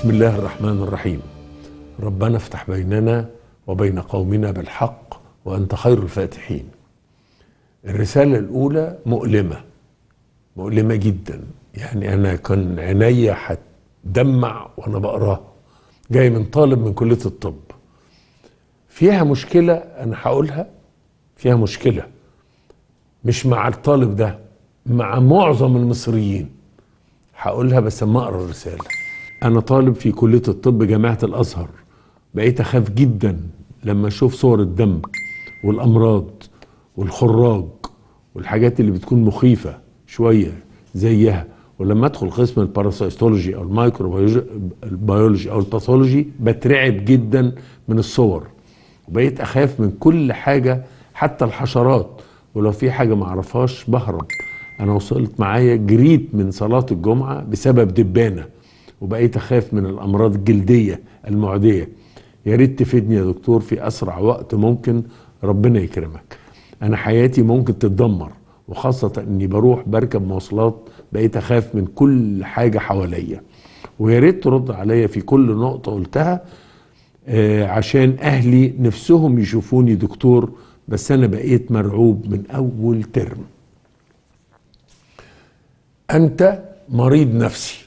بسم الله الرحمن الرحيم ربنا افتح بيننا وبين قومنا بالحق وانت خير الفاتحين الرساله الاولى مؤلمه مؤلمه جدا يعني انا كان عينيا هتدمع وانا بقراها جاي من طالب من كليه الطب فيها مشكله انا هقولها فيها مشكله مش مع الطالب ده مع معظم المصريين هقولها بس اما اقرا الرساله انا طالب في كليه الطب جامعه الازهر بقيت اخاف جدا لما اشوف صور الدم والامراض والخراج والحاجات اللي بتكون مخيفه شويه زيها ولما ادخل قسم الباراسيتولوجي او الميكروبيولوجي او الباثولوجي بترعب جدا من الصور وبقيت اخاف من كل حاجه حتى الحشرات ولو في حاجه ما اعرفهاش بهرب انا وصلت معايا جريت من صلاه الجمعه بسبب دبانه وبقيت اخاف من الامراض الجلديه المعديه يا ريت تفيدني يا دكتور في اسرع وقت ممكن ربنا يكرمك انا حياتي ممكن تتدمر وخاصه اني بروح بركب مواصلات بقيت اخاف من كل حاجه حواليا ويا ريت ترد عليا في كل نقطه قلتها آه عشان اهلي نفسهم يشوفوني دكتور بس انا بقيت مرعوب من اول ترم انت مريض نفسي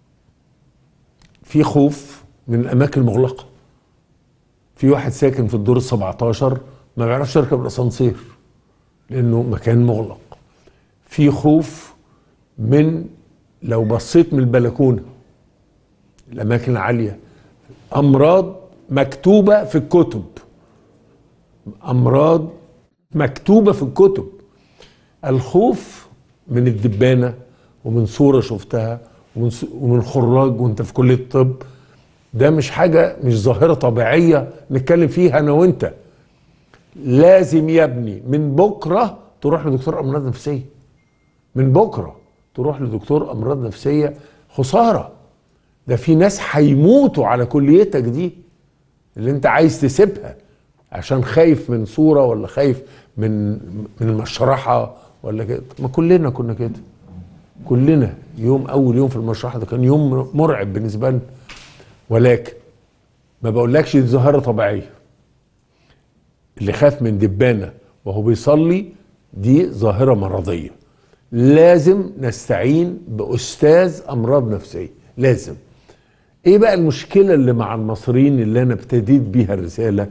في خوف من الاماكن المغلقه في واحد ساكن في الدور ال 17 ما بيعرفش يركب الاسانسير لانه مكان مغلق في خوف من لو بصيت من البلكونه الاماكن العاليه امراض مكتوبه في الكتب امراض مكتوبه في الكتب الخوف من الدبانه ومن صوره شفتها ومن ومن خراج وانت في كليه الطب ده مش حاجه مش ظاهره طبيعيه نتكلم فيها انا وانت لازم يا ابني من بكره تروح لدكتور امراض نفسيه من بكره تروح لدكتور امراض نفسيه خساره ده في ناس هيموتوا على كليتك دي اللي انت عايز تسيبها عشان خايف من صوره ولا خايف من من المشرحه ولا كده ما كلنا كنا كده كلنا يوم اول يوم في المشرحه ده كان يوم مرعب بالنسبه لنا ولكن ما بقولكش دي ظاهره طبيعيه اللي خاف من دبانه وهو بيصلي دي ظاهره مرضيه لازم نستعين باستاذ امراض نفسيه لازم ايه بقى المشكله اللي مع المصريين اللي انا ابتديت بيها الرساله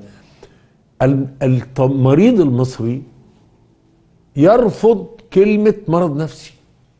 المريض المصري يرفض كلمه مرض نفسي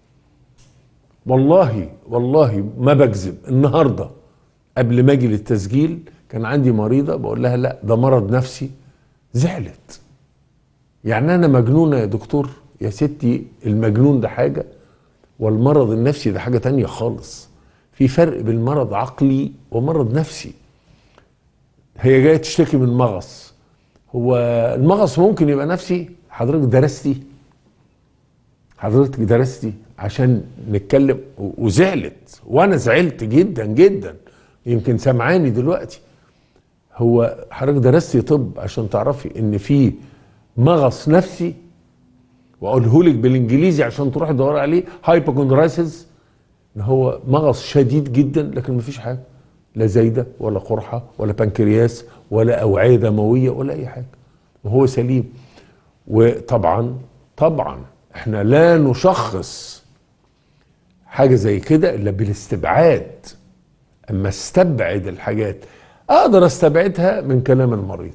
والله والله ما بكذب النهارده قبل ما اجي للتسجيل كان عندي مريضه بقول لها لا ده مرض نفسي زعلت يعني انا مجنونه يا دكتور يا ستي المجنون ده حاجه والمرض النفسي ده حاجه تانية خالص في فرق بين مرض عقلي ومرض نفسي هي جايه تشتكي من مغص هو المغص ممكن يبقى نفسي حضرتك درستي حضرتك درستي عشان نتكلم وزعلت وانا زعلت جدا جدا يمكن سمعاني دلوقتي هو حضرتك درستي طب عشان تعرفي ان في مغص نفسي واقوله لك بالانجليزي عشان تروحي تدوري عليه هايبوكوندرايسيس ان هو مغص شديد جدا لكن مفيش حاجه لا زايده ولا قرحه ولا بنكرياس ولا اوعيه دمويه ولا اي حاجه وهو سليم وطبعا طبعا احنا لا نشخص حاجه زي كده الا بالاستبعاد اما استبعد الحاجات اقدر استبعدها من كلام المريض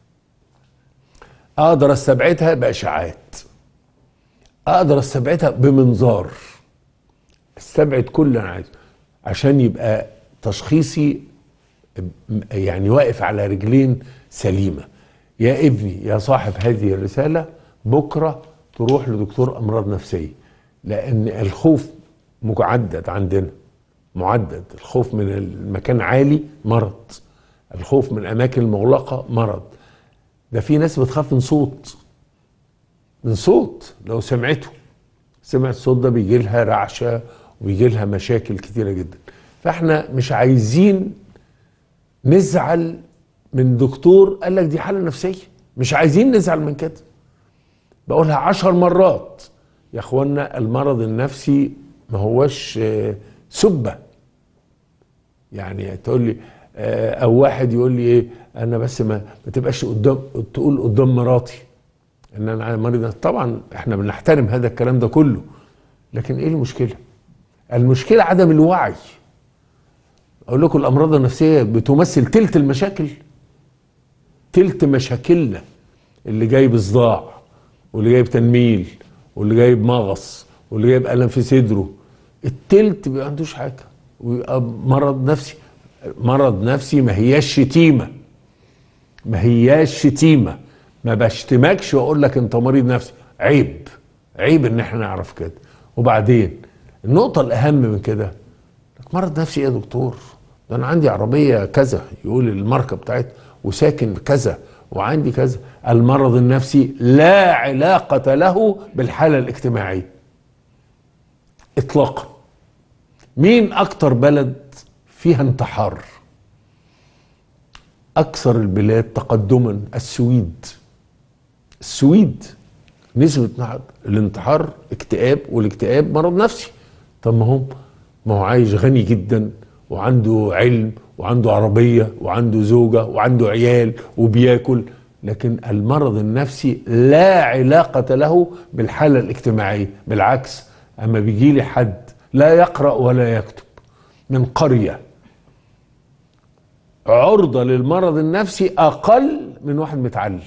اقدر استبعدها باشعاعات اقدر استبعدها بمنظار استبعد كل اللي انا عايزه عشان يبقى تشخيصي يعني واقف على رجلين سليمه يا ابني يا صاحب هذه الرساله بكره تروح لدكتور امراض نفسيه لان الخوف معدد عندنا معدد الخوف من المكان عالي مرض الخوف من الاماكن المغلقه مرض ده في ناس بتخاف من صوت من صوت لو سمعته سمعت الصوت ده بيجي لها رعشه وبيجي لها مشاكل كتيره جدا فاحنا مش عايزين نزعل من دكتور قال لك دي حاله نفسيه مش عايزين نزعل من كده بقولها عشر مرات يا اخوانا المرض النفسي ما هوش سبه يعني تقول لي آه، او واحد يقول لي ايه انا بس ما, ما تبقاش قدام تقول قدام مراتي ان انا مريض طبعا احنا بنحترم هذا الكلام ده كله لكن ايه المشكله المشكله عدم الوعي اقول لكم الامراض النفسيه بتمثل تلت المشاكل تلت مشاكلنا اللي جايب صداع واللي جايب تنميل واللي جايب مغص واللي جايب الم في صدره التلت ما عندوش حاجه ويبقى مرض نفسي مرض نفسي ما هياش شتيمه ما هياش شتيمه ما بشتمكش واقول لك انت مريض نفسي عيب عيب ان احنا نعرف كده وبعدين النقطه الاهم من كده مرض نفسي ايه يا دكتور ده انا عندي عربيه كذا يقول الماركه بتاعتها وساكن كذا وعندي كذا المرض النفسي لا علاقه له بالحاله الاجتماعيه اطلاقا مين اكتر بلد فيها انتحار اكثر البلاد تقدما السويد السويد نسبة الانتحار اكتئاب والاكتئاب مرض نفسي طب ما هو ما هو عايش غني جدا وعنده علم وعنده عربية وعنده زوجة وعنده عيال وبياكل لكن المرض النفسي لا علاقة له بالحالة الاجتماعية بالعكس أما بيجي لي حد لا يقرأ ولا يكتب من قرية عرضة للمرض النفسي أقل من واحد متعلم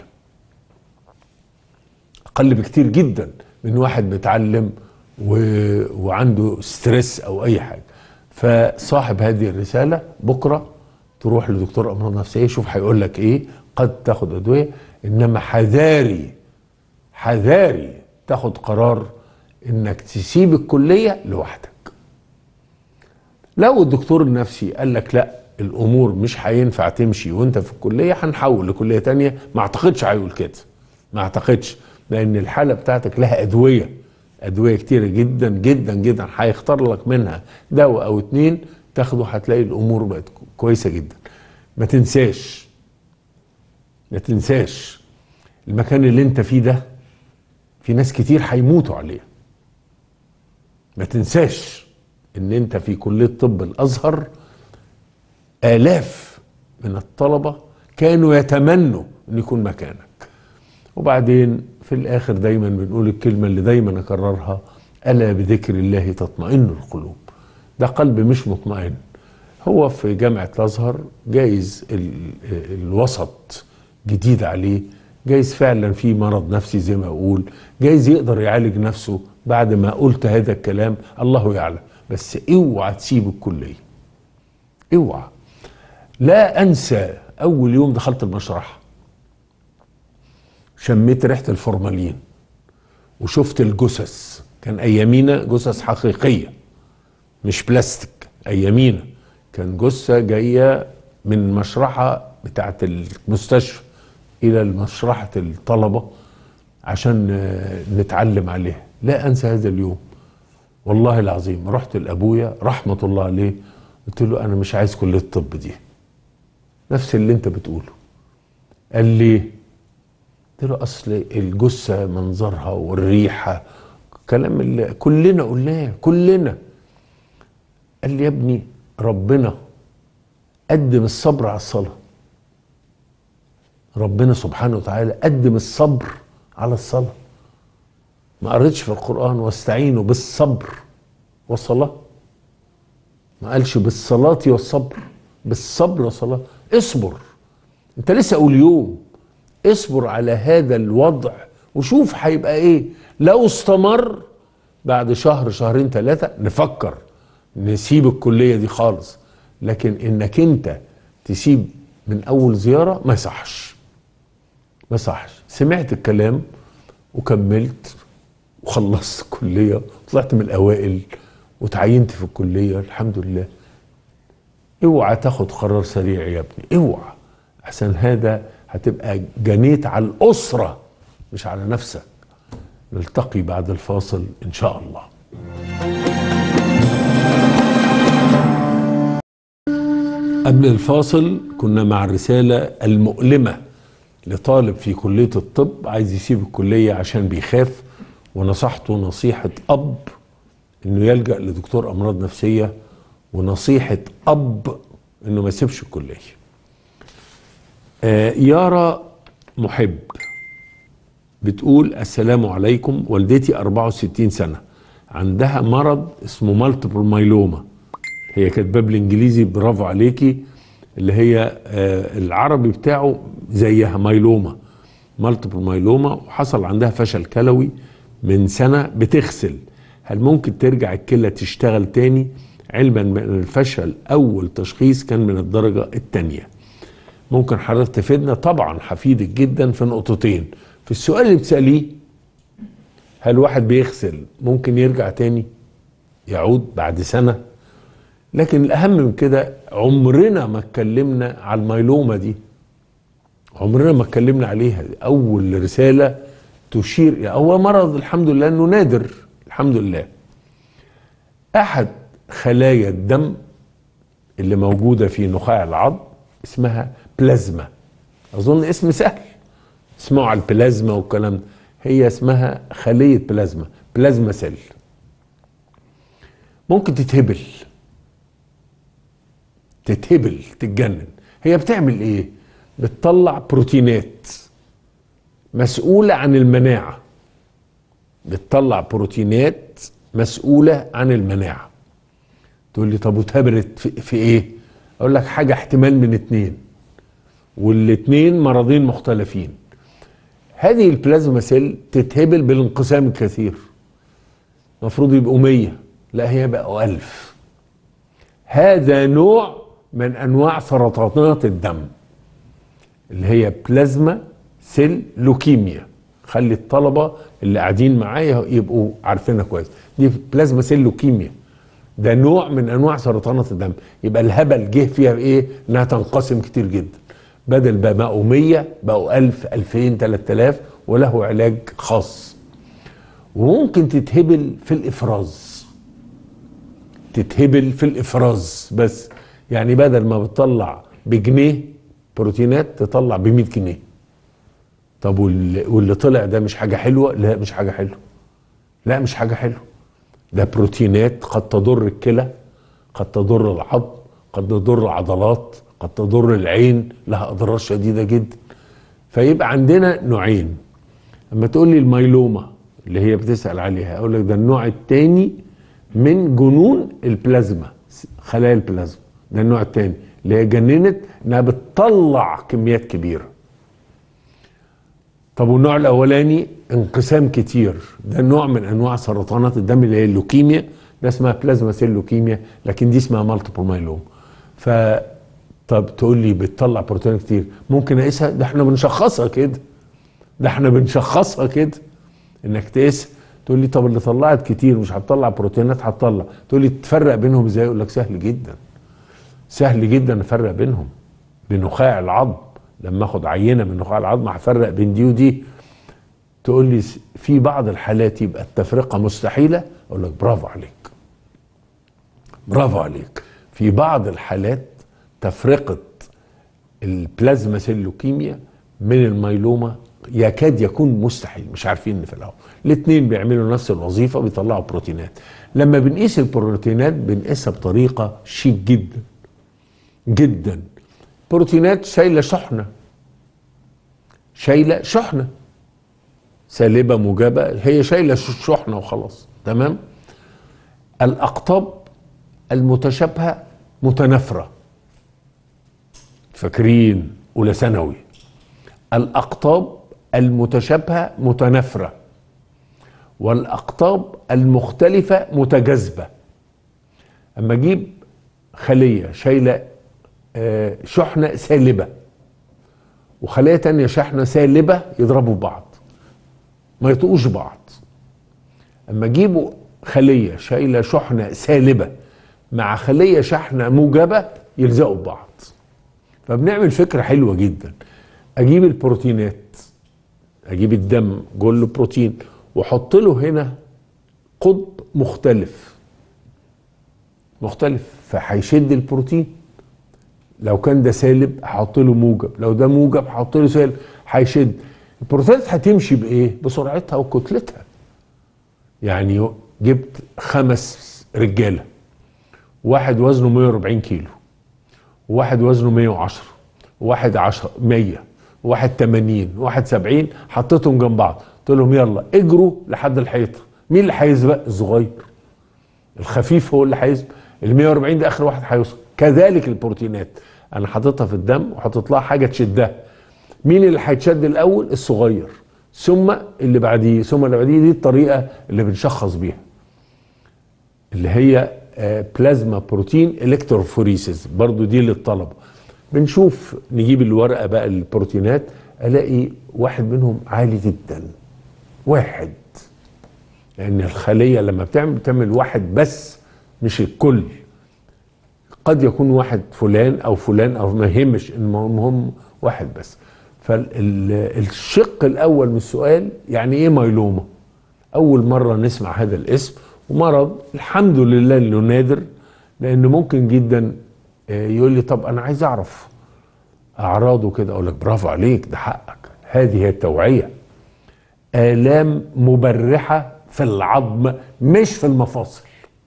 أقل بكتير جدا من واحد متعلم و... وعنده ستريس أو أي حاجة فصاحب هذه الرسالة بكرة تروح لدكتور أمراض نفسية شوف هيقول لك إيه قد تاخد أدوية إنما حذاري حذاري تاخد قرار إنك تسيب الكلية لوحدك لو الدكتور النفسي قال لك لا الامور مش هينفع تمشي وانت في الكليه هنحول لكليه تانية ما اعتقدش هيقول كده ما اعتقدش لان الحاله بتاعتك لها ادويه ادويه كتيره جدا جدا جدا هيختار لك منها دواء او اتنين تاخده هتلاقي الامور بقت كويسه جدا ما تنساش ما تنساش المكان اللي انت فيه ده في ناس كتير هيموتوا عليه ما تنساش ان انت في كليه طب الازهر آلاف من الطلبة كانوا يتمنوا أن يكون مكانك وبعدين في الآخر دايما بنقول الكلمة اللي دايما أكررها ألا بذكر الله تطمئن القلوب ده قلب مش مطمئن هو في جامعة الأزهر جايز الوسط جديد عليه جايز فعلا في مرض نفسي زي ما أقول جايز يقدر يعالج نفسه بعد ما قلت هذا الكلام الله يعلم بس اوعى تسيب الكلية اوعى لا انسى اول يوم دخلت المشرحه شميت ريحه الفورمالين وشفت الجثث كان ايامينا جثث حقيقيه مش بلاستيك ايامينا كان جثه جايه من المشرحه بتاعه المستشفى الى مشرحه الطلبه عشان نتعلم عليها لا انسى هذا اليوم والله العظيم رحت لابويا رحمه الله عليه قلت له انا مش عايز كليه الطب دي نفس اللي انت بتقوله قال لي قلت له اصل الجثه منظرها والريحه كلام اللي كلنا قلناه كلنا قال لي يا ابني ربنا قدم الصبر على الصلاه ربنا سبحانه وتعالى قدم الصبر على الصلاه ما قريتش في القران واستعينوا بالصبر والصلاه ما قالش بالصلاه والصبر بالصبر والصلاه اصبر انت لسه اول يوم اصبر على هذا الوضع وشوف هيبقى ايه لو استمر بعد شهر شهرين ثلاثة نفكر نسيب الكلية دي خالص لكن انك انت تسيب من اول زيارة ما يصحش ما يصحش سمعت الكلام وكملت وخلصت الكلية طلعت من الاوائل وتعينت في الكلية الحمد لله اوعى تاخد قرار سريع يا ابني اوعى عشان هذا هتبقى جنيت على الأسرة مش على نفسك نلتقي بعد الفاصل إن شاء الله قبل الفاصل كنا مع الرسالة المؤلمة لطالب في كلية الطب عايز يسيب الكلية عشان بيخاف ونصحته نصيحة أب إنه يلجأ لدكتور أمراض نفسية ونصيحة أب انه ما يسيبش الكليه آه يارا محب بتقول السلام عليكم والدتي 64 سنه عندها مرض اسمه مالتيبل مايلوما هي كاتباه بالانجليزي برافو عليكي اللي هي آه العربي بتاعه زيها مايلوما مالتيبل مايلوما وحصل عندها فشل كلوي من سنه بتغسل هل ممكن ترجع الكلى تشتغل تاني علما بان الفشل اول تشخيص كان من الدرجه الثانيه ممكن حضرتك تفيدنا طبعا هفيدك جدا في نقطتين في السؤال اللي بتساليه هل واحد بيغسل ممكن يرجع تاني يعود بعد سنه لكن الاهم من كده عمرنا ما اتكلمنا على الميلومه دي عمرنا ما اتكلمنا عليها اول رساله تشير هو مرض الحمد لله انه نادر الحمد لله احد خلايا الدم اللي موجوده في نخاع العظم اسمها بلازما اظن اسم سهل اسمعوا على البلازما والكلام ده هي اسمها خليه بلازما بلازما سيل ممكن تتهبل تتهبل تتجنن هي بتعمل ايه بتطلع بروتينات مسؤوله عن المناعه بتطلع بروتينات مسؤوله عن المناعه تقول لي طب واتهبلت في, في ايه اقول لك حاجه احتمال من اتنين والاتنين مرضين مختلفين هذه البلازما سيل تتهبل بالانقسام الكثير المفروض يبقوا مية لا هي بقوا ألف هذا نوع من أنواع سرطانات الدم اللي هي بلازما سيل لوكيميا خلي الطلبة اللي قاعدين معايا يبقوا عارفينها كويس دي بلازما سيل لوكيميا ده نوع من انواع سرطانات الدم يبقى الهبل جه فيها ايه انها تنقسم كتير جدا بدل بقى بقوا 100 بقوا 1000 2000 3000 وله علاج خاص وممكن تتهبل في الافراز تتهبل في الافراز بس يعني بدل ما بتطلع بجنيه بروتينات تطلع ب 100 جنيه طب واللي, واللي طلع ده مش حاجه حلوه لا مش حاجه حلوه لا مش حاجه حلوه ده بروتينات قد تضر الكلى قد تضر العظم قد تضر العضلات قد تضر العين لها اضرار شديده جدا فيبقى عندنا نوعين اما تقول لي الميلوما اللي هي بتسال عليها اقول لك ده النوع الثاني من جنون البلازما خلايا البلازما ده النوع الثاني اللي هي جننت انها بتطلع كميات كبيره طب والنوع الاولاني انقسام كتير ده نوع من انواع سرطانات الدم اللي هي اللوكيميا ده اسمها بلازما سيل لوكيميا لكن دي اسمها مالتيبل مايلوم ف طب تقول لي بتطلع بروتين كتير ممكن اقيسها ده احنا بنشخصها كده ده احنا بنشخصها كده انك تقيس تقول لي طب اللي طلعت كتير مش هتطلع بروتينات هتطلع تقول لي تفرق بينهم ازاي اقول لك سهل جدا سهل جدا افرق بينهم بنخاع العظم لما اخد عينه من نخاع العظم هفرق بين دي ودي تقول لي في بعض الحالات يبقى التفرقه مستحيله اقول لك برافو عليك برافو عليك في بعض الحالات تفرقه البلازما سيل لوكيميا من الميلوما يكاد يكون مستحيل مش عارفين نفرقهم الاثنين بيعملوا نفس الوظيفه بيطلعوا بروتينات لما بنقيس البروتينات بنقيسها بطريقه شيك جدا جدا بروتينات شايله شحنه شايله شحنه سالبه موجبه هي شايله شحنه وخلاص تمام الاقطاب المتشابهه متنافره فاكرين اولى ثانوي الاقطاب المتشابهه متنافره والاقطاب المختلفه متجاذبه اما اجيب خليه شايله شحنه سالبه وخليه تانية شحنه سالبه يضربوا بعض ما يطقوش بعض اما اجيبوا خليه شايله شحنه سالبه مع خليه شحنه موجبه يلزقوا ببعض فبنعمل فكره حلوه جدا اجيب البروتينات اجيب الدم كله بروتين واحط له هنا قطب مختلف مختلف فهيشد البروتين لو كان ده سالب هحط له موجب لو ده موجب هحط له سالب هيشد البروتينات هتمشي بايه بسرعتها وكتلتها يعني جبت خمس رجاله واحد وزنه 140 كيلو وواحد وزنه 110 وواحد 10 100 وواحد 80 وواحد 70 حطيتهم جنب بعض قلت لهم يلا اجروا لحد الحيطه مين اللي هيسبق الصغير الخفيف هو اللي هيسبق ال 140 ده اخر واحد هيوصل كذلك البروتينات انا حاططها في الدم وحاطط لها حاجه تشدها مين اللي هيتشد الاول الصغير ثم اللي بعديه ثم اللي بعديه دي الطريقه اللي بنشخص بيها اللي هي آه، بلازما بروتين الكتروفوريسيس برضو دي للطلبه بنشوف نجيب الورقه بقى البروتينات الاقي واحد منهم عالي جدا واحد لان الخليه لما بتعمل بتعمل واحد بس مش الكل قد يكون واحد فلان او فلان او ما يهمش المهم واحد بس فالشق الاول من السؤال يعني ايه مايلوما اول مره نسمع هذا الاسم ومرض الحمد لله انه نادر لان ممكن جدا آه، يقول لي طب انا عايز اعرف اعراضه كده اقول لك برافو عليك ده حقك هذه هي التوعيه الام مبرحه في العظم مش في المفاصل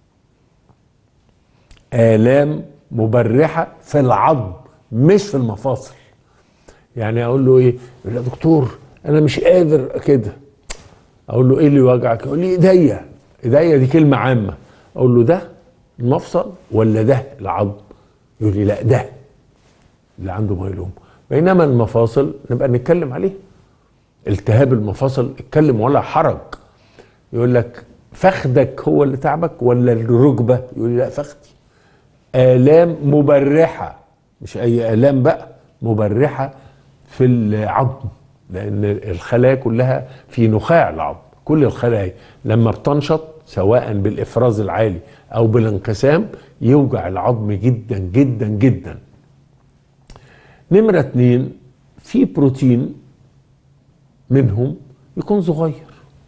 الام مبرحه في العظم مش في المفاصل يعني اقول له ايه يقول لي يا دكتور انا مش قادر كده اقول له ايه اللي وجعك يقول لي ايديا ايديا دي كلمه عامه اقول له ده المفصل ولا ده العظم يقول لي لا ده اللي عنده مايلوم بينما المفاصل نبقى نتكلم عليه التهاب المفاصل اتكلم ولا حرج يقول لك فخدك هو اللي تعبك ولا الركبه يقول لي لا فخدي الام مبرحه مش اي الام بقى مبرحه في العظم لان الخلايا كلها في نخاع العظم كل الخلايا لما بتنشط سواء بالافراز العالي او بالانقسام يوجع العظم جدا جدا جدا نمرة اتنين في بروتين منهم يكون صغير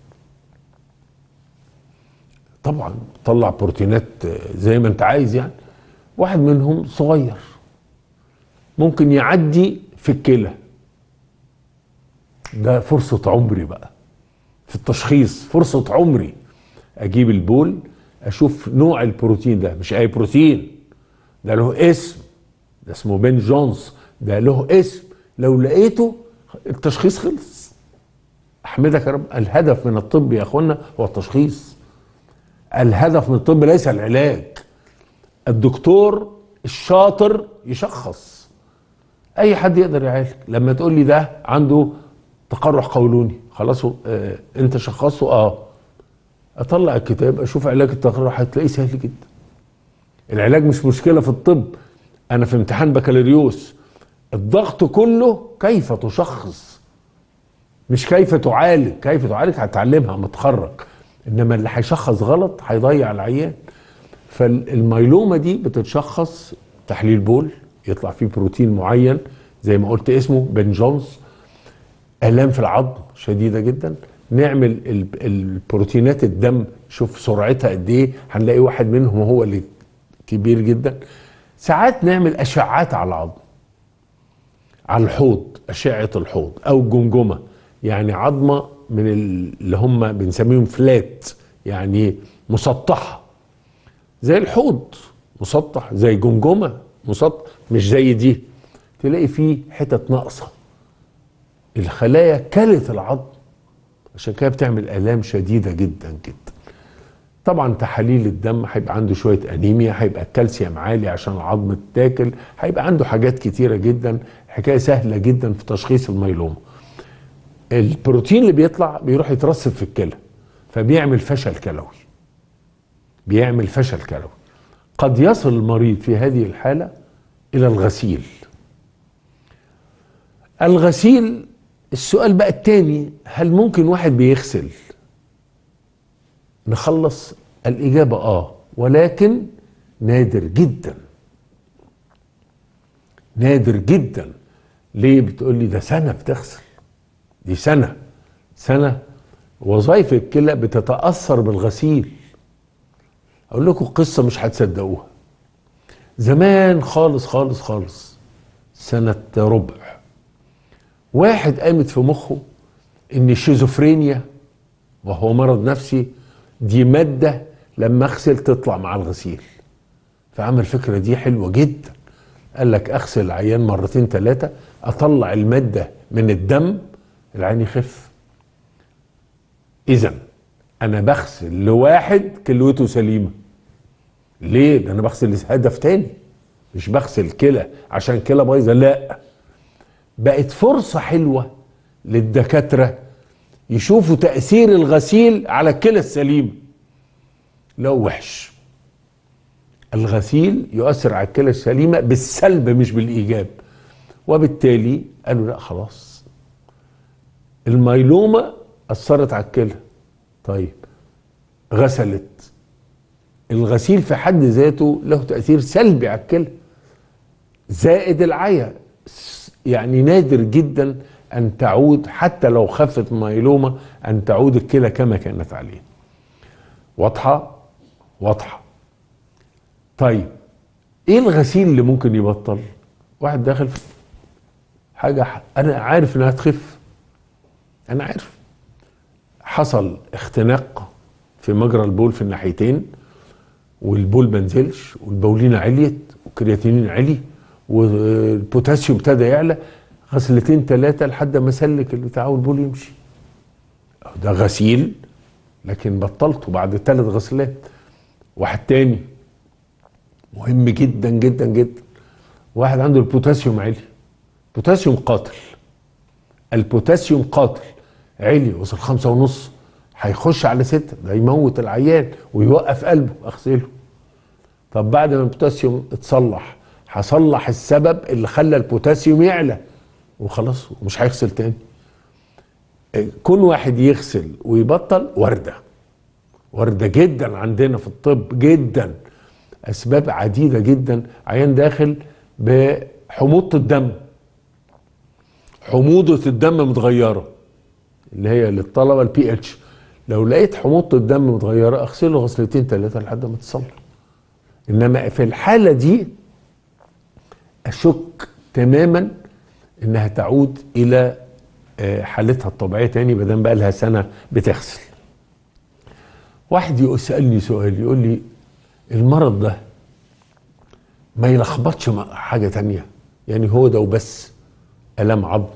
طبعا طلع بروتينات زي ما انت عايز يعني واحد منهم صغير ممكن يعدي في الكلى ده فرصة عمري بقى في التشخيص فرصة عمري اجيب البول اشوف نوع البروتين ده مش اي بروتين ده له اسم ده اسمه بين جونز ده له اسم لو لقيته التشخيص خلص احمدك يا رب الهدف من الطب يا اخوانا هو التشخيص الهدف من الطب ليس العلاج الدكتور الشاطر يشخص اي حد يقدر يعالج لما تقول لي ده عنده تقرح قولوني خلاص آه انت شخصته اه اطلع الكتاب اشوف علاج التقرح هتلاقيه سهل جدا العلاج مش مشكله في الطب انا في امتحان بكالوريوس الضغط كله كيف تشخص مش كيف تعالج كيف تعالج هتعلمها متخرج انما اللي هيشخص غلط هيضيع العيان فالميلومه دي بتتشخص تحليل بول يطلع فيه بروتين معين زي ما قلت اسمه بن جونز الام في العظم شديده جدا نعمل البروتينات الدم شوف سرعتها قد ايه هنلاقي واحد منهم هو اللي كبير جدا ساعات نعمل اشعات على العظم على الحوض اشعه الحوض او الجمجمه يعني عظمه من اللي هم بنسميهم فلات يعني مسطحه زي الحوض مسطح زي جمجمه مسطح مش زي دي تلاقي فيه حتت ناقصه الخلايا كلت العظم عشان كده بتعمل الام شديده جدا جدا طبعا تحاليل الدم هيبقى عنده شويه انيميا هيبقى الكالسيوم عالي عشان العظم تاكل هيبقى عنده حاجات كتيره جدا حكايه سهله جدا في تشخيص الميلوما البروتين اللي بيطلع بيروح يترسب في الكلى فبيعمل فشل كلوي بيعمل فشل كلوي قد يصل المريض في هذه الحاله الى الغسيل الغسيل السؤال بقى التاني هل ممكن واحد بيغسل نخلص الإجابة آه ولكن نادر جدا نادر جدا ليه بتقول لي ده سنة بتغسل دي سنة سنة وظائف الكلى بتتأثر بالغسيل أقول لكم قصة مش هتصدقوها زمان خالص خالص خالص سنة ربع واحد قامت في مخه ان الشيزوفرينيا وهو مرض نفسي دي مادة لما اغسل تطلع مع الغسيل فعمل الفكرة دي حلوة جدا قال لك اغسل العيان مرتين ثلاثه اطلع الماده من الدم العين يخف اذا انا بغسل لواحد كلوته سليمه ليه ده انا بغسل هدف تاني مش بغسل كلى عشان كلى بايظه لا بقت فرصه حلوه للدكاتره يشوفوا تاثير الغسيل على الكلى السليمه لو وحش الغسيل يؤثر على الكلى السليمه بالسلب مش بالايجاب وبالتالي قالوا لا خلاص الميلومه اثرت على الكلى طيب غسلت الغسيل في حد ذاته له تاثير سلبي على الكلى زائد العيا يعني نادر جدا ان تعود حتى لو خفت ميلومه ان تعود الكلى كما كانت عليه واضحه واضحه طيب ايه الغسيل اللي ممكن يبطل واحد داخل في حاجه انا عارف انها تخف انا عارف حصل اختناق في مجرى البول في الناحيتين والبول ما نزلش والبولينه عليت والكرياتينين علي والبوتاسيوم ابتدى يعلى غسلتين ثلاثه لحد ما سلك البتاع والبول يمشي ده غسيل لكن بطلته بعد ثلاث غسلات واحد تاني مهم جدا جدا جدا واحد عنده البوتاسيوم عالي بوتاسيوم قاتل البوتاسيوم قاتل عالي وصل خمسة ونص هيخش على ستة ده يموت العيان ويوقف قلبه اغسله طب بعد ما البوتاسيوم اتصلح هصلح السبب اللي خلى البوتاسيوم يعلى وخلاص ومش هيغسل تاني كون واحد يغسل ويبطل وردة وردة جدا عندنا في الطب جدا اسباب عديدة جدا عيان داخل بحموضة الدم حموضة الدم متغيرة اللي هي للطلبة البي اتش لو لقيت حموضة الدم متغيرة اغسله غسلتين ثلاثة لحد ما تصلح انما في الحالة دي اشك تماما انها تعود الى حالتها الطبيعيه تاني ما دام بقى لها سنه بتغسل. واحد يسالني سؤال يقول لي المرض ده ما يلخبطش حاجه تانية يعني هو ده وبس الام عظم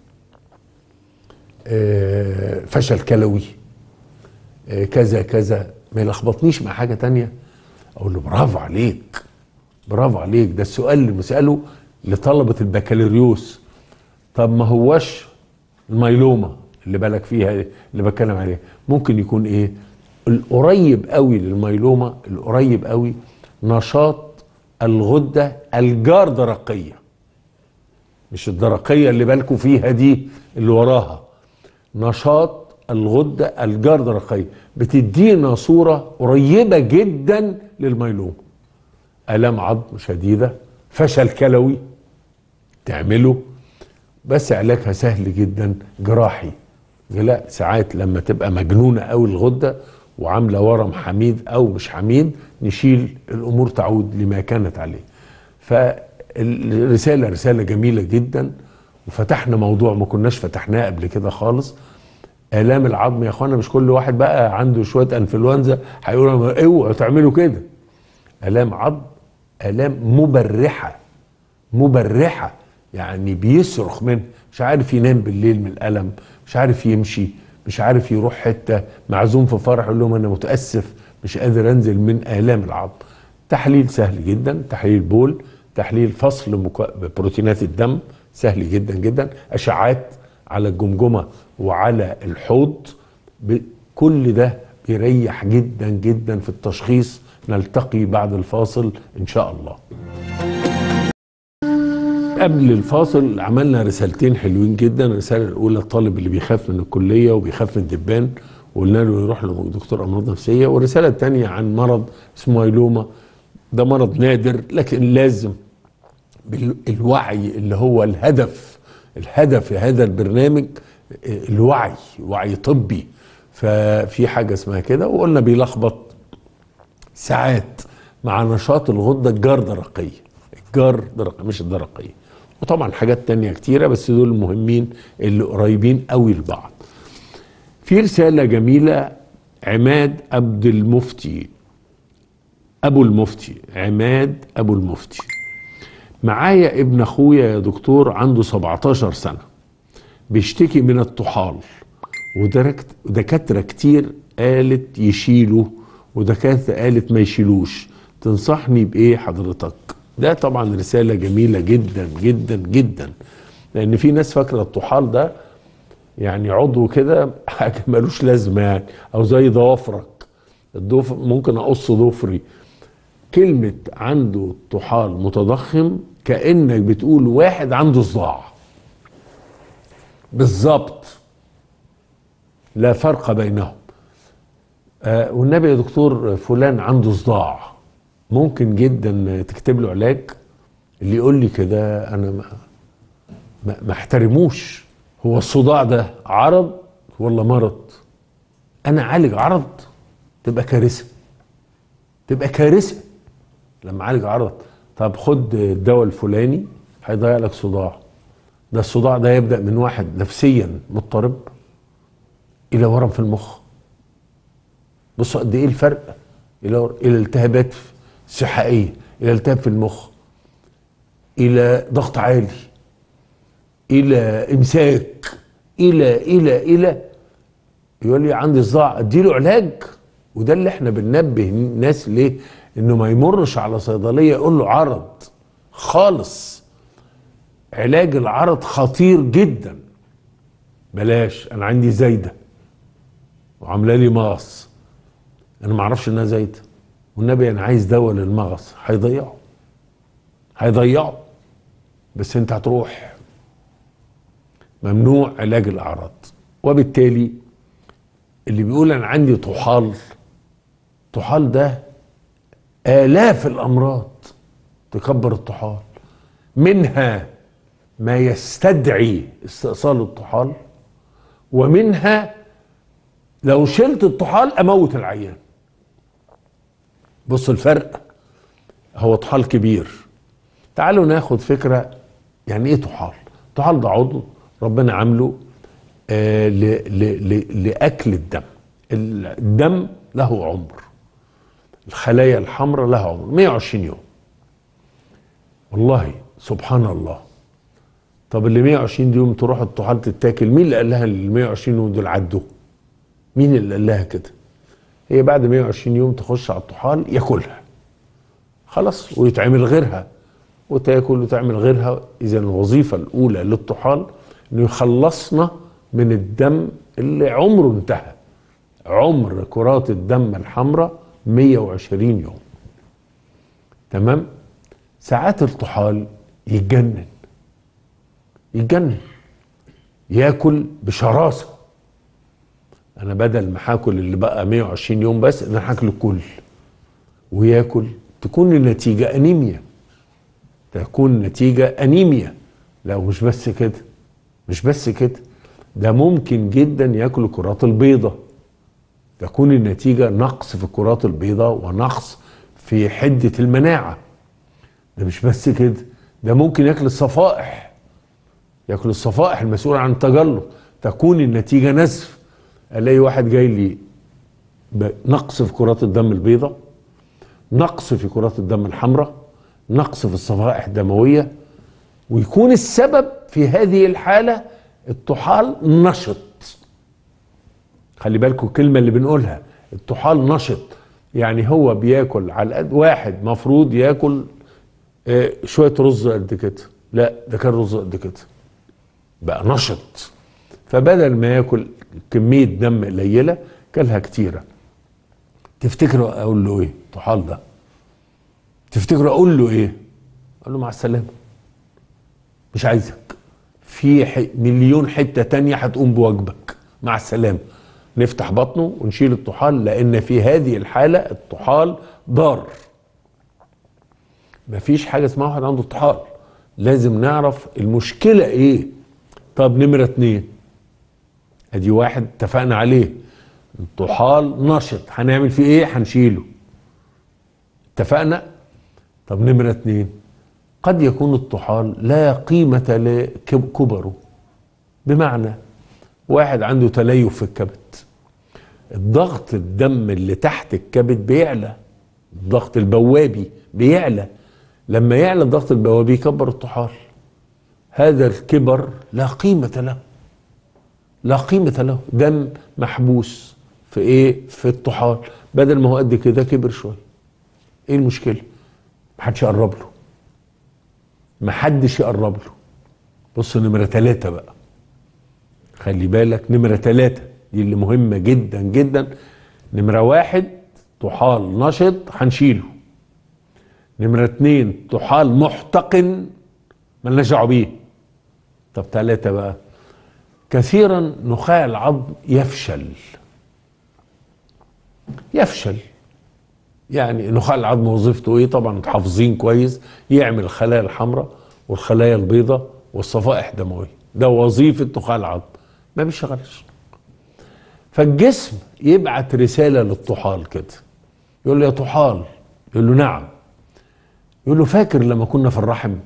فشل كلوي كذا كذا ما يلخبطنيش مع حاجه تانية اقول له برافو عليك برافو عليك ده السؤال اللي بساله لطلبه البكالوريوس طب ما هوش الميلومه اللي بالك فيها اللي بتكلم عليها ممكن يكون ايه القريب قوي للميلومه القريب قوي نشاط الغده الجاردرقيه مش الدرقيه اللي بالكم فيها دي اللي وراها نشاط الغده الجاردرقيه بتدينا صوره قريبه جدا للميلومه الام عظم شديده فشل كلوي تعمله بس علاجها سهل جدا جراحي لا ساعات لما تبقى مجنونه قوي الغده وعامله ورم حميد او مش حميد نشيل الامور تعود لما كانت عليه فالرساله رساله جميله جدا وفتحنا موضوع ما كناش فتحناه قبل كده خالص الام العظم يا اخوانا مش كل واحد بقى عنده شويه انفلونزا هيقول اوعوا تعملوا كده الام عظم الام مبرحه مبرحه يعني بيصرخ منه مش عارف ينام بالليل من الالم مش عارف يمشي مش عارف يروح حته معزوم في فرح يقول لهم انا متاسف مش قادر انزل من الام العظم تحليل سهل جدا تحليل بول تحليل فصل مكو... بروتينات الدم سهل جدا جدا اشعات على الجمجمه وعلى الحوض ب... كل ده بيريح جدا جدا في التشخيص نلتقي بعد الفاصل ان شاء الله قبل الفاصل عملنا رسالتين حلوين جدا الرساله الاولى الطالب اللي بيخاف من الكليه وبيخاف من الدبان وقلنا له يروح لدكتور امراض نفسيه والرساله الثانيه عن مرض اسمه مايلوما ده مرض نادر لكن لازم بالوعي اللي هو الهدف الهدف في هذا البرنامج الوعي وعي طبي ففي حاجه اسمها كده وقلنا بيلخبط ساعات مع نشاط الغده الجاردرقيه الجاردرقيه مش الدرقيه وطبعا حاجات تانية كتيرة بس دول المهمين اللي قريبين قوي لبعض في رسالة جميلة عماد عبد المفتي أبو المفتي عماد أبو المفتي معايا ابن اخويا يا دكتور عنده 17 سنه بيشتكي من الطحال ودركت- ودكاتره كتير قالت يشيله ودكاتره قالت ما يشيلوش تنصحني بايه حضرتك ده طبعا رساله جميله جدا جدا جدا لان في ناس فاكره الطحال ده يعني عضو كده حاجه ملوش لازمه يعني او زي ضوافرك الضفر ممكن اقص ضفري كلمه عنده طحال متضخم كانك بتقول واحد عنده صداع بالظبط لا فرق بينهم آه والنبي يا دكتور فلان عنده صداع ممكن جدا تكتب له علاج اللي يقول لي كده انا ما ما, ما احترموش هو الصداع ده عرض ولا مرض انا اعالج عرض تبقى كارثه تبقى كارثه لما اعالج عرض طب خد الدواء الفلاني هيضيع لك صداع ده الصداع ده يبدا من واحد نفسيا مضطرب الى ورم في المخ بصوا قد ايه الفرق الى ور- الى التهابات صحائيه الى التهاب في المخ الى ضغط عالي الى امساك الى الى الى يقول لي عندي صداع اديله علاج وده اللي احنا بننبه الناس ليه انه ما يمرش على صيدليه يقول له عرض خالص علاج العرض خطير جدا بلاش انا عندي زايده وعامله لي مغص انا ما اعرفش انها زايده والنبي انا عايز دواء للمغص هيضيعه هيضيعه بس انت هتروح ممنوع علاج الاعراض وبالتالي اللي بيقول انا عندي طحال طحال ده الاف الامراض تكبر الطحال منها ما يستدعي استئصال الطحال ومنها لو شلت الطحال اموت العيان بص الفرق هو طحال كبير تعالوا ناخد فكره يعني ايه طحال طحال ده عضو ربنا عامله آه ل ل ل لاكل الدم الدم له عمر الخلايا الحمراء لها عمر 120 يوم والله سبحان الله طب اللي 120 يوم تروح الطحال تتاكل مين اللي قال لها ال 120 يوم دول عدوا مين اللي قال لها كده هي بعد 120 يوم تخش على الطحال ياكلها خلاص ويتعمل غيرها وتاكل وتعمل غيرها اذا الوظيفه الاولى للطحال انه يخلصنا من الدم اللي عمره انتهى عمر كرات الدم الحمراء 120 يوم تمام ساعات الطحال يتجنن يتجنن ياكل بشراسه انا بدل ما هاكل اللي بقى 120 يوم بس انا هاكل الكل وياكل تكون النتيجه انيميا تكون النتيجه انيميا لو مش بس كده مش بس كده ده ممكن جدا ياكل الكرات البيضاء تكون النتيجه نقص في الكرات البيضاء ونقص في حده المناعه ده مش بس كده ده ممكن ياكل الصفائح ياكل الصفائح المسؤوله عن التجلط تكون النتيجه نزف الاقي واحد جاي لي نقص في كرات الدم البيضاء نقص في كرات الدم الحمراء نقص في الصفائح الدمويه ويكون السبب في هذه الحاله الطحال نشط خلي بالكم الكلمه اللي بنقولها الطحال نشط يعني هو بياكل على قد واحد مفروض ياكل آه، شويه رز قد كده لا ده كان رز قد كده بقى نشط فبدل ما ياكل كميه دم قليله كلها كتيره تفتكروا اقول له ايه طحال ده تفتكروا اقول له ايه اقول له مع السلامه مش عايزك في ح- مليون حته تانية هتقوم بواجبك مع السلامه نفتح بطنه ونشيل الطحال لان في هذه الحاله الطحال ضار مفيش حاجه اسمها واحد عنده طحال لازم نعرف المشكله ايه طب نمره اتنين ادي واحد اتفقنا عليه الطحال نشط هنعمل فيه ايه هنشيله اتفقنا طب نمره اتنين قد يكون الطحال لا قيمة لكبره بمعنى واحد عنده تليف في الكبد الضغط الدم اللي تحت الكبد بيعلى الضغط البوابي بيعلى لما يعلى ضغط البوابي يكبر الطحال هذا الكبر لا قيمة له لا قيمة له دم محبوس في ايه في الطحال بدل ما هو قد كده كبر شوية ايه المشكلة محدش يقرب له محدش يقرب له بص نمرة ثلاثة بقى خلي بالك نمرة ثلاثة دي اللي مهمة جدا جدا نمرة واحد طحال نشط هنشيله نمرة اتنين طحال محتقن ملناش دعوة بيه طب ثلاثة بقى كثيرا نخاع العظم يفشل يفشل يعني نخاع العظم وظيفته ايه طبعا حافظين كويس يعمل الخلايا الحمراء والخلايا البيضاء والصفائح الدمويه ده وظيفه نخاع العظم ما بيشتغلش فالجسم يبعت رساله للطحال كده يقول له يا طحال يقول له نعم يقول له فاكر لما كنا في الرحم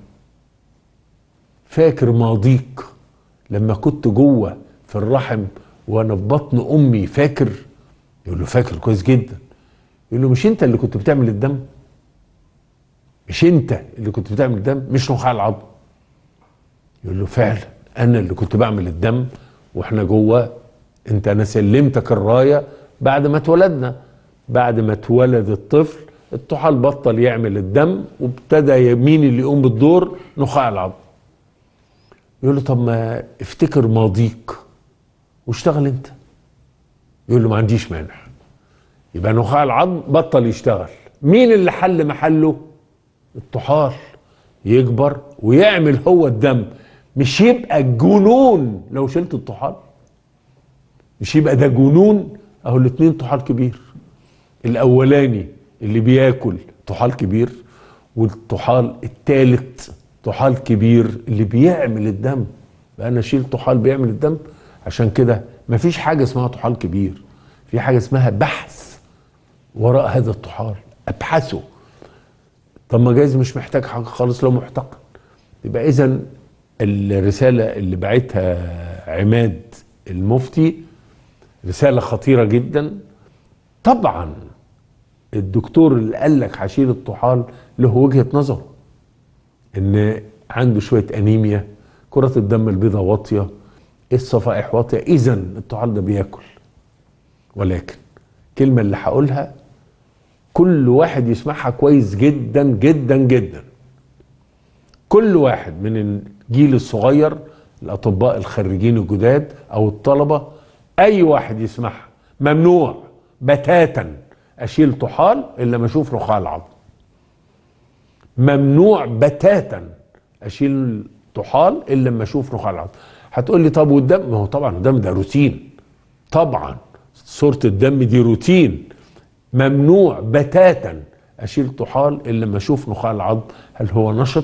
فاكر ماضيك لما كنت جوه في الرحم وانا في بطن امي فاكر يقول له فاكر كويس جدا يقول له مش انت اللي كنت بتعمل الدم مش انت اللي كنت بتعمل الدم مش نخاع العظم يقول له فعلا انا اللي كنت بعمل الدم واحنا جوه انت انا سلمتك الرايه بعد ما اتولدنا بعد ما اتولد الطفل الطحال بطل يعمل الدم وابتدى مين اللي يقوم بالدور نخاع العظم يقول له طب ما افتكر ماضيك واشتغل انت يقول له ما عنديش مانع يبقى نخاع العظم بطل يشتغل مين اللي حل محله الطحال يكبر ويعمل هو الدم مش يبقى جنون لو شلت الطحال مش يبقى ده جنون اهو الاتنين طحال كبير الاولاني اللي بياكل طحال كبير والطحال التالت طحال كبير اللي بيعمل الدم بقى انا اشيل طحال بيعمل الدم عشان كده مفيش حاجه اسمها طحال كبير في حاجه اسمها بحث وراء هذا الطحال ابحثه طب ما جايز مش محتاج حاجه خالص لو محتقن يبقى اذا الرساله اللي بعتها عماد المفتي رساله خطيره جدا طبعا الدكتور اللي قال لك هشيل الطحال له وجهه نظره ان عنده شويه انيميا كرة الدم البيضاء واطيه الصفائح واطيه اذا الطحال ده بياكل ولكن الكلمه اللي هقولها كل واحد يسمعها كويس جدا جدا جدا كل واحد من الجيل الصغير الاطباء الخريجين الجداد او الطلبه اي واحد يسمعها ممنوع بتاتا اشيل طحال الا ما اشوف رخاء العظم ممنوع بتاتا اشيل طحال الا لما اشوف رخاء العظم هتقول لي طب والدم ما هو طبعا الدم ده روتين طبعا صوره الدم دي روتين ممنوع بتاتا اشيل طحال الا لما اشوف نخاع العظم هل هو نشط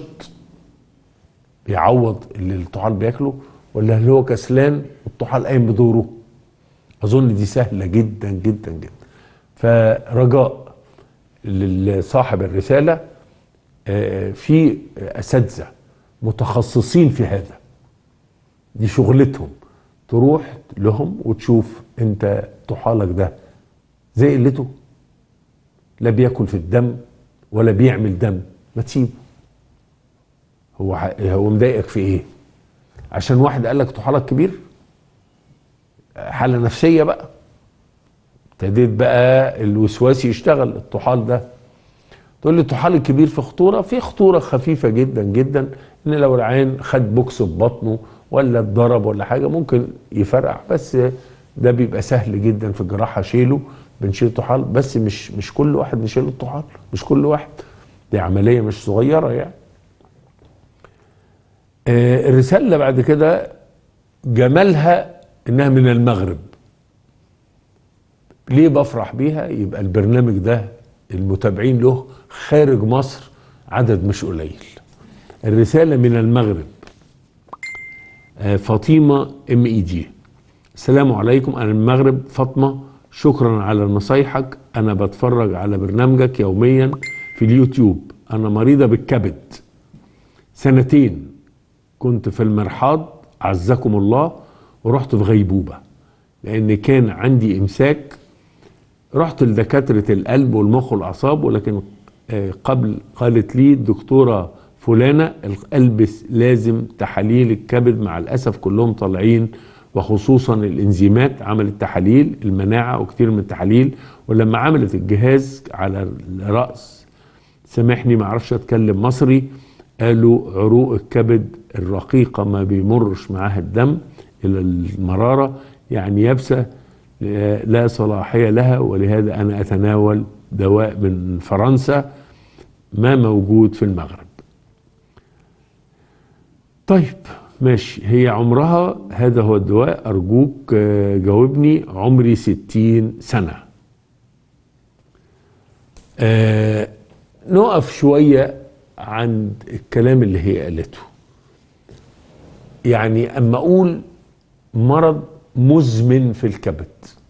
بيعوض اللي الطحال بياكله ولا هل هو كسلان والطحال قايم بدوره اظن دي سهله جدا جدا جدا فرجاء لصاحب الرساله في اساتذه متخصصين في هذا دي شغلتهم تروح لهم وتشوف انت طحالك ده زي قلته لا بياكل في الدم ولا بيعمل دم ما تسيبه هو هو مضايقك في ايه عشان واحد قال لك طحالك كبير حاله نفسيه بقى ابتديت بقى الوسواس يشتغل الطحال ده تقول لي الطحال الكبير في خطوره في خطوره خفيفه جدا جدا ان لو العين خد بوكس في بطنه ولا اتضرب ولا حاجه ممكن يفرقع بس ده بيبقى سهل جدا في الجراحه شيله بنشيل طحال بس مش مش كل واحد نشيل الطحال مش كل واحد دي عمليه مش صغيره يعني آه الرساله اللي بعد كده جمالها انها من المغرب ليه بفرح بيها يبقى البرنامج ده المتابعين له خارج مصر عدد مش قليل الرسالة من المغرب آه فاطمة ام اي جي السلام عليكم انا من المغرب فاطمة شكرا على نصايحك انا بتفرج على برنامجك يوميا في اليوتيوب انا مريضة بالكبد سنتين كنت في المرحاض عزكم الله ورحت في غيبوبة لان كان عندي امساك رحت لدكاترة القلب والمخ والاعصاب ولكن آه، قبل قالت لي الدكتوره فلانه البس لازم تحاليل الكبد مع الاسف كلهم طالعين وخصوصا الانزيمات عملت تحاليل المناعه وكثير من التحاليل ولما عملت الجهاز على الراس سامحني ما اعرفش اتكلم مصري قالوا عروق الكبد الرقيقه ما بيمرش معاها الدم الى المراره يعني يابسه لا صلاحيه لها ولهذا انا اتناول دواء من فرنسا ما موجود في المغرب طيب ماشي هي عمرها هذا هو الدواء أرجوك آه، جاوبني عمري ستين سنة آه نقف شوية عند الكلام اللي هي قالته يعني أما أقول مرض مزمن في الكبد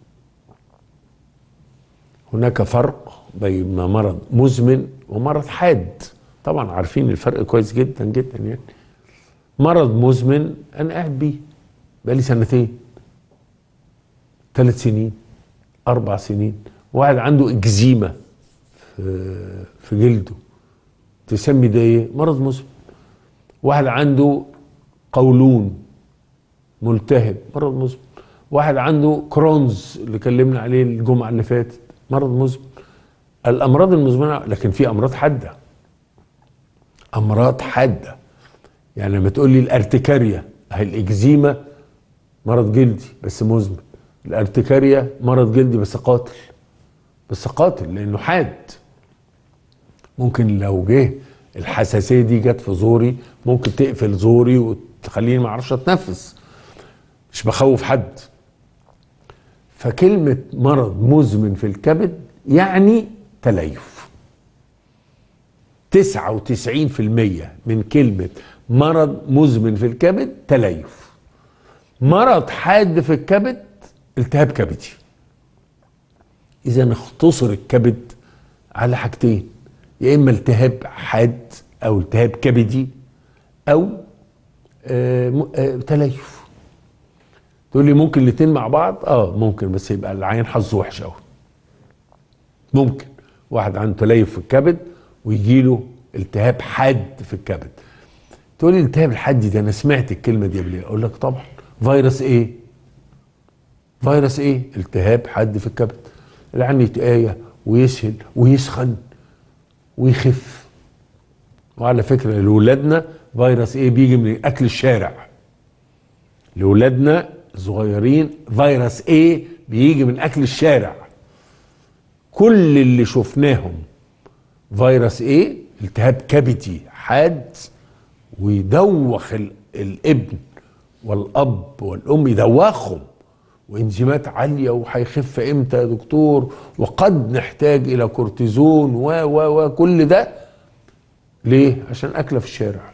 هناك فرق بين مرض مزمن ومرض حاد طبعا عارفين الفرق كويس جدا جدا يعني مرض مزمن انا قاعد بيه بقالي سنتين ثلاث سنين اربع سنين واحد عنده اكزيما في في جلده تسمي ده ايه مرض مزمن واحد عنده قولون ملتهب مرض مزمن واحد عنده كرونز اللي كلمنا عليه الجمعه اللي فاتت مرض مزمن الامراض المزمنه لكن في امراض حاده امراض حاده يعني لما تقول لي الارتكاريا اهي الاكزيما مرض جلدي بس مزمن الارتكاريا مرض جلدي بس قاتل بس قاتل لانه حاد ممكن لو جه الحساسيه دي جت في زوري ممكن تقفل زوري وتخليني ما اعرفش اتنفس مش بخوف حد فكلمه مرض مزمن في الكبد يعني تليف 99% من كلمه مرض مزمن في الكبد تليف مرض حاد في الكبد التهاب كبدي اذا اختصر الكبد على حاجتين يا اما التهاب حاد او التهاب كبدي او آه آه تليف تقول لي ممكن الاثنين مع بعض اه ممكن بس يبقى العين حظه وحش قوي ممكن واحد عنده تليف في الكبد ويجي له التهاب حاد في الكبد تقول لي التهاب الحدي ده انا سمعت الكلمه دي قبل اقول لك طبعا فيروس ايه فيروس ايه التهاب حد في الكبد العين يتآية ويسهل ويسخن ويخف وعلى فكرة لولادنا فيروس ايه بيجي من اكل الشارع لولادنا الصغيرين فيروس ايه بيجي من اكل الشارع كل اللي شفناهم فيروس ايه التهاب كبدي حاد ويدوخ الابن والاب والام يدوخهم وانزيمات عاليه وهيخف امتى يا دكتور وقد نحتاج الى كورتيزون و و وكل ده ليه؟ عشان اكله في الشارع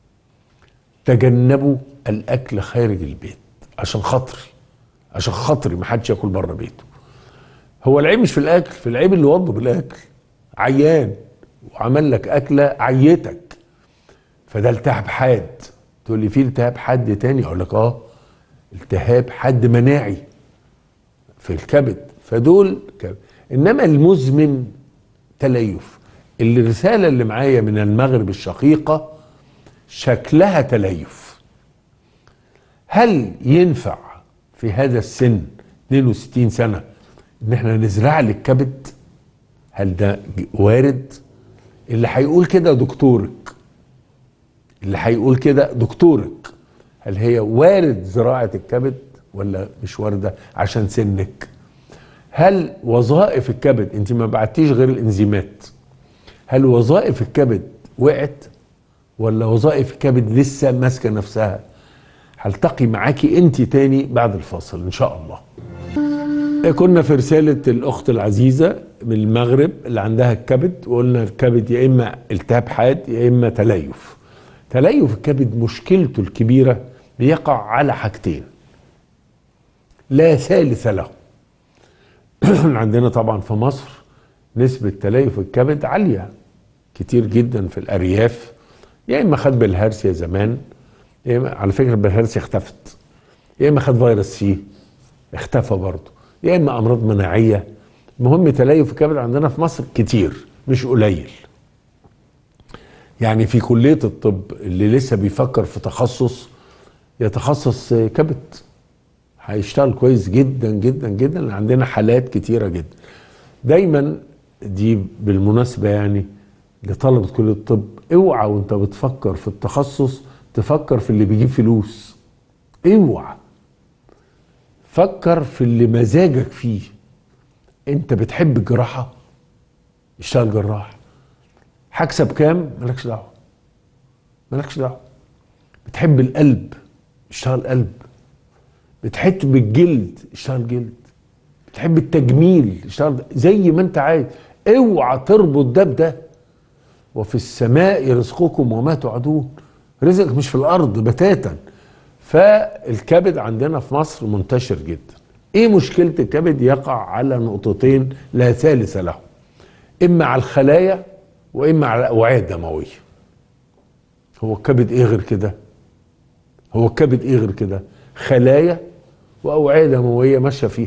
تجنبوا الاكل خارج البيت عشان خاطري عشان خاطري ما حدش ياكل بره بيته هو العيب مش في الاكل في العيب اللي وضه بالاكل عيان وعمل لك اكله عيتك فده التهاب حاد تقول لي في التهاب حاد تاني اقول لك اه التهاب حاد مناعي في الكبد فدول كبد. انما المزمن تليف الرساله اللي معايا من المغرب الشقيقه شكلها تليف هل ينفع في هذا السن 62 سنه ان احنا نزرع لك كبد هل ده وارد اللي هيقول كده دكتورك اللي هيقول كده دكتورك هل هي وارد زراعة الكبد ولا مش واردة عشان سنك هل وظائف الكبد انت ما بعتيش غير الانزيمات هل وظائف الكبد وقعت ولا وظائف الكبد لسه ماسكه نفسها هلتقي معاكي انت تاني بعد الفاصل ان شاء الله كنا في رسالة الأخت العزيزة من المغرب اللي عندها الكبد وقلنا الكبد يا إما التهاب حاد يا إما تليف تليف الكبد مشكلته الكبيرة بيقع على حاجتين لا ثالث له عندنا طبعا في مصر نسبة تليف الكبد عالية كتير جدا في الأرياف يا إما خد بالهرسيا زمان يا إما على فكرة بالهرسيا اختفت يا إما خد فيروس سي اختفى برضه يا إما أمراض مناعية المهم تليف الكبد عندنا في مصر كتير مش قليل يعني في كليه الطب اللي لسه بيفكر في تخصص يتخصص كبد هيشتغل كويس جدا جدا جدا عندنا حالات كتيره جدا دايما دي بالمناسبه يعني لطلبه كليه الطب اوعى وانت بتفكر في التخصص تفكر في اللي بيجيب فلوس اوعى فكر في اللي مزاجك فيه انت بتحب الجراحه اشتغل جراح هكسب كام مالكش دعوه مالكش دعوه بتحب القلب اشتغل قلب بتحب الجلد اشتغل جلد بتحب التجميل اشتغل زي ما انت عايز اوعى تربط ده بده وفي السماء رزقكم وما توعدون رزقك مش في الارض بتاتا فالكبد عندنا في مصر منتشر جدا ايه مشكله الكبد يقع على نقطتين لا ثالث لهم اما على الخلايا واما على الاوعيه الدمويه هو الكبد ايه غير كده هو الكبد ايه غير كده خلايا واوعيه دمويه ماشيه فيها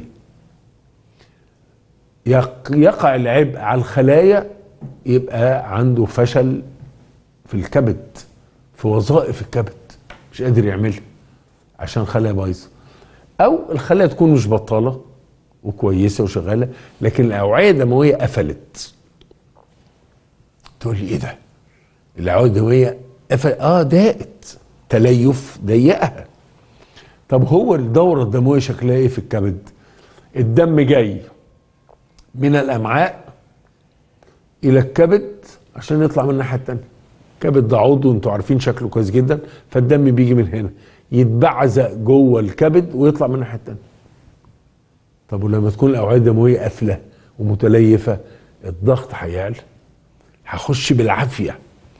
يقع العبء على الخلايا يبقى عنده فشل في الكبد في وظائف الكبد مش قادر يعملها عشان خلايا بايظه او الخلايا تكون مش بطاله وكويسه وشغاله لكن الاوعيه الدمويه قفلت تقول لي ايه ده الاوعيه الدمويه قفل اه ضاقت تليف ضيقها طب هو الدوره الدمويه شكلها ايه في الكبد الدم جاي من الامعاء الى الكبد عشان يطلع من الناحيه الثانيه الكبد ده عضو انتوا عارفين شكله كويس جدا فالدم بيجي من هنا يتبعزق جوه الكبد ويطلع من الناحيه الثانيه طب ولما تكون الاوعيه الدمويه قافله ومتليفه الضغط هيعلى هخش بالعافيه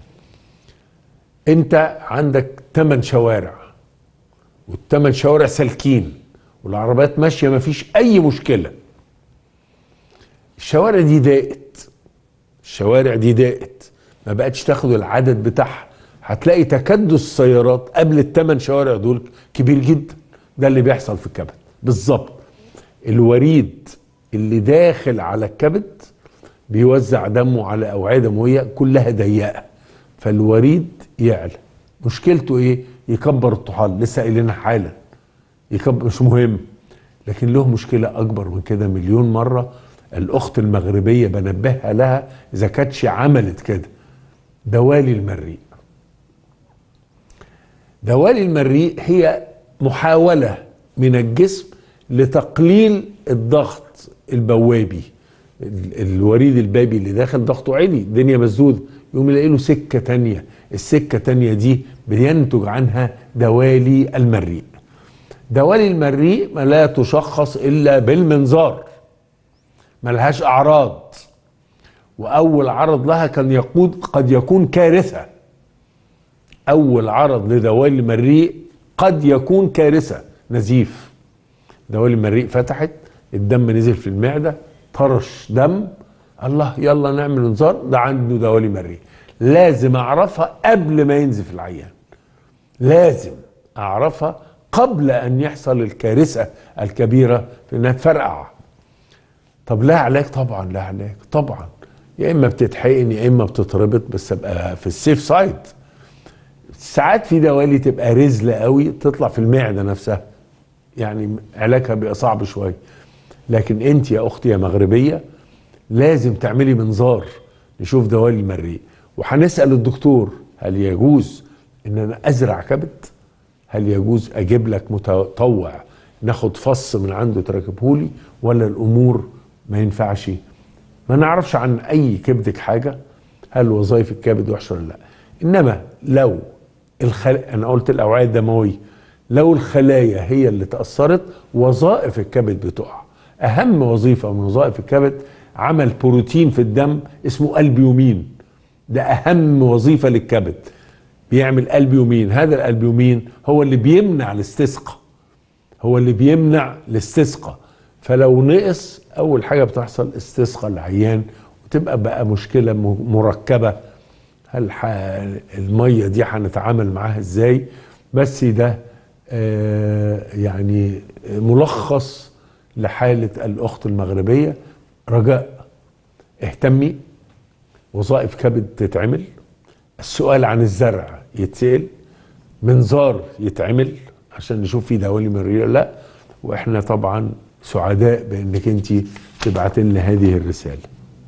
انت عندك ثمان شوارع والثمان شوارع سالكين والعربيات ماشيه مفيش اي مشكله الشوارع دي ضاقت الشوارع دي ضاقت ما بقتش تاخد العدد بتاعها هتلاقي تكدس السيارات قبل الثمان شوارع دول كبير جدا ده اللي بيحصل في الكبد بالظبط الوريد اللي داخل على الكبد بيوزع دمه على اوعيه دمويه كلها ضيقه فالوريد يعلى مشكلته ايه يكبر الطحال لسه قايلينها حالا يكبر مش مهم لكن له مشكله اكبر من كده مليون مره الاخت المغربيه بنبهها لها اذا كانتش عملت كده دوالي المريء دوالي المريء هي محاوله من الجسم لتقليل الضغط البوابي الوريد البابي اللي داخل ضغطه عالي الدنيا مسدوده يقوم يلاقي له سكه تانية السكه تانية دي بينتج عنها دوالي المريء دوالي المريء ما لا تشخص الا بالمنظار ملهاش اعراض واول عرض لها كان يقود قد يكون كارثه اول عرض لدوالي المريء قد يكون كارثه نزيف دوالي المريء فتحت الدم نزل في المعده طرش دم الله يلا نعمل انذار ده عنده دوالي مريء لازم اعرفها قبل ما ينزف العيان لازم اعرفها قبل ان يحصل الكارثه الكبيره في انها تفرقع طب لا علاج طبعا لا علاج طبعا يا اما بتتحقن يا اما بتتربط بس ابقى في السيف سايد ساعات في دوالي تبقى رزله قوي تطلع في المعده نفسها يعني علاجها بيبقى صعب شويه لكن انت يا اختي يا مغربيه لازم تعملي منظار نشوف دوالي المريء وهنسال الدكتور هل يجوز ان انا ازرع كبد هل يجوز اجيب لك متطوع ناخد فص من عنده تركبه لي ولا الامور ما ينفعش ما نعرفش عن اي كبدك حاجه هل وظائف الكبد وحشه ولا لا انما لو الخل... انا قلت الاوعيه الدمويه لو الخلايا هي اللي تاثرت وظائف الكبد بتقع اهم وظيفه من وظائف الكبد عمل بروتين في الدم اسمه البيومين ده اهم وظيفه للكبد بيعمل البيومين هذا الالبيومين هو اللي بيمنع الاستسقاء هو اللي بيمنع الاستسقاء فلو نقص اول حاجه بتحصل استسقاء العيان وتبقى بقى مشكله مركبه هل الميه دي هنتعامل معاها ازاي بس ده آه يعني ملخص لحاله الاخت المغربيه رجاء اهتمي وظائف كبد تتعمل السؤال عن الزرع يتسال منظار يتعمل عشان نشوف في دوالي مرية ولا لا واحنا طبعا سعداء بانك انت تبعت لنا هذه الرساله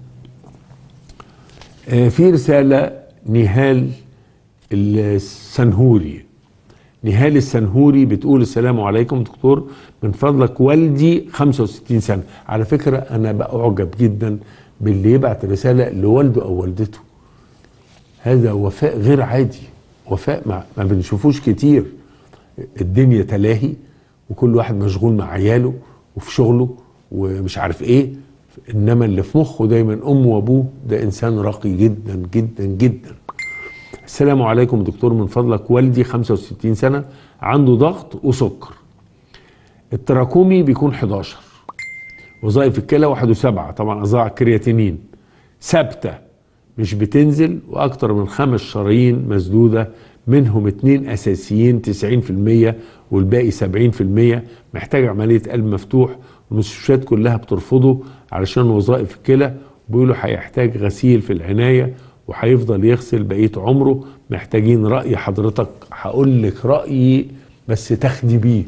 آه، في رساله نهال السنهوري نهال السنهوري بتقول السلام عليكم دكتور من فضلك والدي 65 سنه على فكره انا بعجب جدا باللي يبعت رساله لوالده او والدته هذا وفاء غير عادي وفاء ما, ما بنشوفوش كتير الدنيا تلاهي وكل واحد مشغول مع عياله وفي شغله ومش عارف ايه انما اللي في مخه دايما امه وابوه ده انسان راقي جدا جدا جدا السلام عليكم دكتور من فضلك والدي 65 سنه عنده ضغط وسكر التراكمي بيكون 11 وظائف الكلى 1 و7 طبعا اضاع كرياتينين ثابته مش بتنزل واكتر من خمس شرايين مسدوده منهم اتنين اساسيين 90% والباقي 70% محتاج عمليه قلب مفتوح والمستشفيات كلها بترفضه علشان وظائف الكلى بيقولوا هيحتاج غسيل في العنايه وهيفضل يغسل بقيه عمره محتاجين راي حضرتك هقول لك رايي بس تاخدي بيه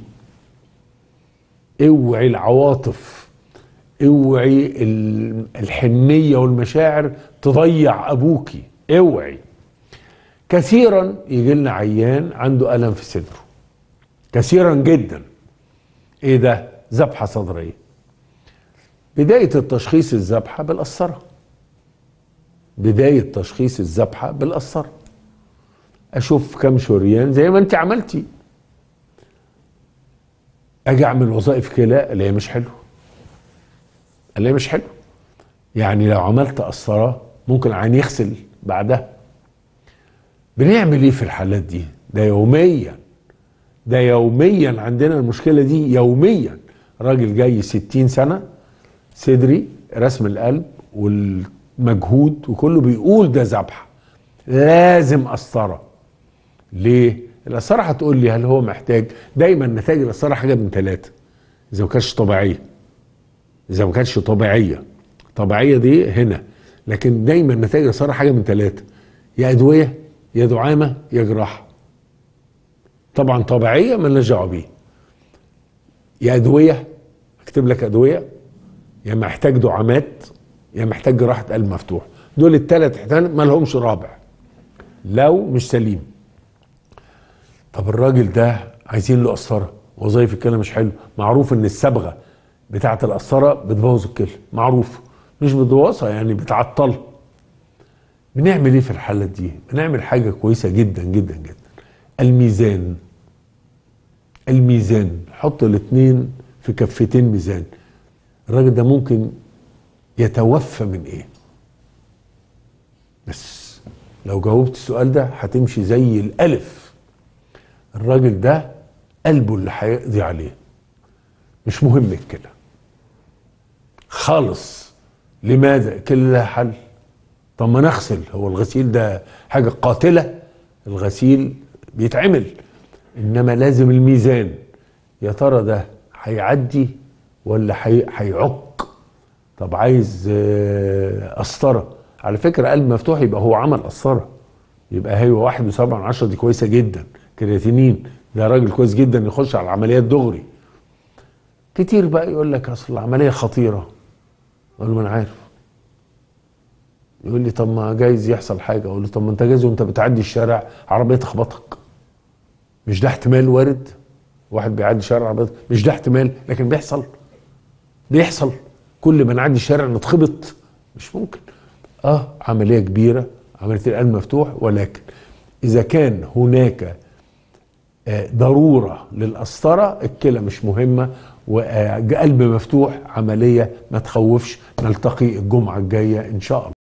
اوعي العواطف اوعي الحنيه والمشاعر تضيع ابوكي اوعي كثيرا يجي لنا عيان عنده الم في صدره كثيرا جدا ايه ده ذبحه صدريه بدايه التشخيص الذبحه بالقسطره بدايه تشخيص الذبحه بالقسطره اشوف كم شريان زي ما انت عملتي اجي اعمل وظائف كلى اللي هي مش حلو اللي هي مش حلو يعني لو عملت قسطره ممكن العين يغسل بعدها بنعمل ايه في الحالات دي ده يوميا ده يوميا عندنا المشكله دي يوميا راجل جاي 60 سنه صدري رسم القلب والمجهود وكله بيقول ده ذبحه لازم قسطره ليه القسطره هتقول لي هل هو محتاج دايما نتائج القسطره حاجه من ثلاثه اذا ما كانتش طبيعيه اذا ما كانتش طبيعيه طبيعيه دي هنا لكن دايما نتائج القسطره حاجه من ثلاثه يا ادويه يا دعامه يا جراحه طبعا طبيعيه مالناش دعوه بيه يا ادويه اكتب لك ادويه يا محتاج دعامات يا محتاج جراحه قلب مفتوح دول الثلاث احتمال ما لهمش رابع لو مش سليم طب الراجل ده عايزين له قسطره وظايف الكلى مش حلو معروف ان الصبغه بتاعه القسطره بتبوظ الكلى معروف مش بتبوظها يعني بتعطلها بنعمل ايه في الحالات دي بنعمل حاجه كويسه جدا جدا جدا الميزان الميزان حط الاثنين في كفتين ميزان الراجل ده ممكن يتوفى من ايه بس لو جاوبت السؤال ده هتمشي زي الالف الراجل ده قلبه اللي هيقضي عليه مش مهم الكلى خالص لماذا الكلى لها حل طب ما نغسل هو الغسيل ده حاجة قاتلة الغسيل بيتعمل إنما لازم الميزان يا ترى ده هيعدي ولا هيعك طب عايز قسطرة على فكرة قلب مفتوح يبقى هو عمل قسطرة يبقى هي واحد وسبعة من عشرة دي كويسة جدا كرياتينين ده راجل كويس جدا يخش على العمليات دغري كتير بقى يقول لك اصل العملية خطيرة اقول له ما انا عارف يقول لي طب ما جايز يحصل حاجه اقول له طب ما انت جايز وانت بتعدي الشارع عربيه تخبطك مش ده احتمال وارد واحد بيعدي الشارع عربيه مش ده احتمال لكن بيحصل بيحصل كل ما نعدي الشارع نتخبط مش ممكن اه عمليه كبيره عمليه القلب مفتوح ولكن اذا كان هناك ضروره للقسطره الكلى مش مهمه وقلب مفتوح عمليه ما تخوفش نلتقي الجمعه الجايه ان شاء الله